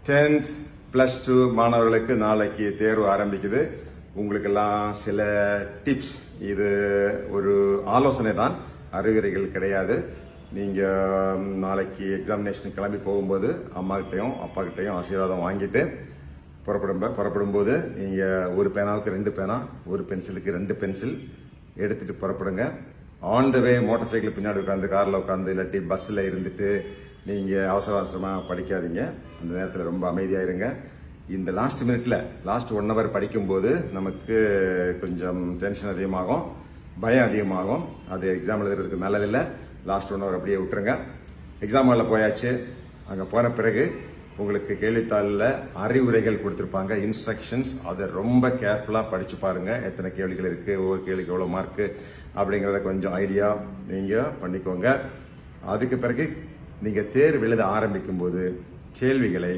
tenth plus two மாணவர்களுக்கு நாளைக்கு தேர்வு ஆரம்பிக்குது உங்களுக்கெல்லாம் சில டிப்ஸ் இது ஒரு ஆலோசனை தான் அறிவுரைகள் கிடையாது நீங்க ம், நாளைக்கு எக்ஸாமினேஷன் கிளம்பி போகும்போது அம்மா கிட்டையும் அப்பா கிட்டையும் ஆசீர்வாதம் வாங்கிட்டு புறப்படும் புறப்படும்போது நீங்க ஒரு பேனாவுக்கு ரெண்டு பேனா ஒரு பென்சிலுக்கு ரெண்டு பென்சில் எடுத்துட்டு புறப்படுங்க on the way motor cycle பின்னாடி உட்காந்து கார்ல உட்காந்து இல்லாட்டி பஸ்ல இருந்துட்டு நீங்க அவசர அவசரமா படிக்காதீங்க அந்த நேரத்தில் ரொம்ப அமைதியா இருங்க இந்த லாஸ்ட் மினிட்ல லாஸ்ட் ஒன் ஹவர் படிக்கும்போது நமக்கு கொஞ்சம் டென்ஷன் அதிகமாகும் பயம் அதிகமாகும் அது எக்ஸாம் எழுதுறதுக்கு நல்லதில்லை லாஸ்ட் ஒன் ஹவர் அப்படியே விட்டுருங்க எக்ஸாம் ஹாலில் போயாச்சு அங்கே போன பிறகு உங்களுக்கு கேள்வித்தாளில் அறிவுரைகள் கொடுத்துருப்பாங்க இன்ஸ்ட்ரக்ஷன்ஸ் அதை ரொம்ப கேர்ஃபுல்லாக படிச்சு பாருங்க எத்தனை கேள்விகள் இருக்கு ஒவ்வொரு கேள்விக்கு எவ்வளோ மார்க்கு அப்படிங்கிறத கொஞ்சம் ஐடியா நீங்கள் பண்ணிக்கோங்க அதுக்கு பிறகு நீங்கள் தேர்வு எழுத ஆரம்பிக்கும் போது கேள்விகளை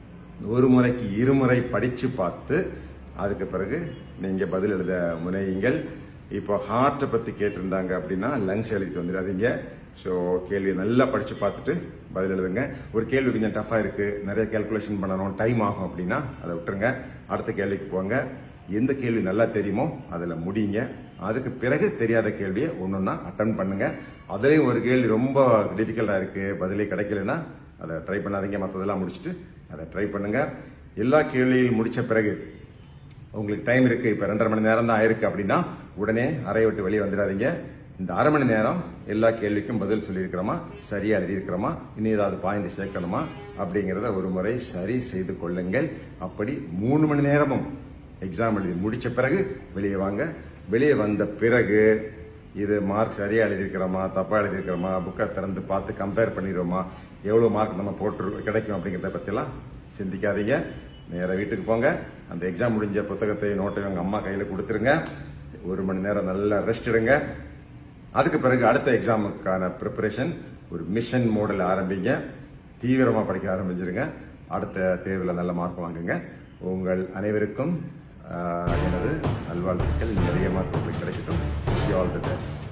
ஒரு முறைக்கு இருமுறை படிச்சு பார்த்து அதுக்கு பிறகு நீங்க பதில் எழுத முனையுங்கள் இப்போ ஹார்ட்டை பத்தி கேட்டிருந்தாங்க அப்படின்னா லங்ஸ் எழுதிட்டு வந்துடாதீங்க ஸோ கேள்வி நல்லா படிச்சு பார்த்துட்டு பதில் எழுதுங்க ஒரு கேள்வி கொஞ்சம் டஃபா இருக்கு நிறைய கால்குலேஷன் பண்ணணும் டைம் ஆகும் அப்படின்னா அதை விட்டுருங்க அடுத்த கேள்விக்கு போங்க எந்த கேள்வி நல்லா தெரியுமோ அதில் முடியுங்க அதுக்கு பிறகு தெரியாத கேள்வியை ஒன்னொன்னா அட்டன் பண்ணுங்க அதுலேயும் ஒரு கேள்வி ரொம்ப டிஃபிகல்ட்டா இருக்கு பதிலே கிடைக்கலன்னா அதை ட்ரை பண்ணாதீங்க மற்றதெல்லாம் முடிச்சுட்டு அதை ட்ரை பண்ணுங்க எல்லா கேள்வியும் முடிச்ச பிறகு உங்களுக்கு டைம் இருக்கு இப்ப ரெண்டரை மணி நேரம் தான் ஆயிருக்கு அப்படின்னா உடனே அறையை விட்டு வெளியே வந்துடாதீங்க இந்த அரை மணி நேரம் எல்லா கேள்விக்கும் பதில் சொல்லியிருக்கிறோமா சரியா எழுதியிருக்கிறோமா இனி ஏதாவது பாயிண்ட் சேர்க்கணுமா அப்படிங்கிறத ஒரு முறை சரி செய்து கொள்ளுங்கள் அப்படி மூணு மணி நேரமும் எக்ஸாம் எழுதி முடிச்ச பிறகு வெளியே வாங்க வெளியே வந்த பிறகு இது மார்க் சரியா எழுதியிருக்கிறோமா தப்பா எழுதியிருக்கிறோமா புக்கை திறந்து பார்த்து கம்பேர் பண்ணிடுவோமா எவ்வளவு மார்க் நம்ம போட்டு கிடைக்கும் அப்படிங்கிறத பத்தியெல்லாம் சிந்திக்காதீங்க நேரா வீட்டுக்கு போங்க அந்த எக்ஸாம் முடிஞ்ச புத்தகத்தை நோட்டையும் உங்க அம்மா கையில கொடுத்துருங்க ஒரு மணி நேரம் நல்லா ரெஸ்ட் எடுங்க அதுக்கு பிறகு அடுத்த எக்ஸாமுக்கான ப்ரிப்பரேஷன் ஒரு மிஷன் மோடில் ஆரம்பிங்க தீவிரமா படிக்க ஆரம்பிச்சிருங்க அடுத்த தேர்வில் நல்ல மார்க் வாங்குங்க உங்கள் அனைவருக்கும் ஆஹ், எனது நல்வாழ்த்துக்கள் நிறைய மார்க் உங்களுக்கு கிடைக்கட்டும் ஆல் தி பெஸ்ட்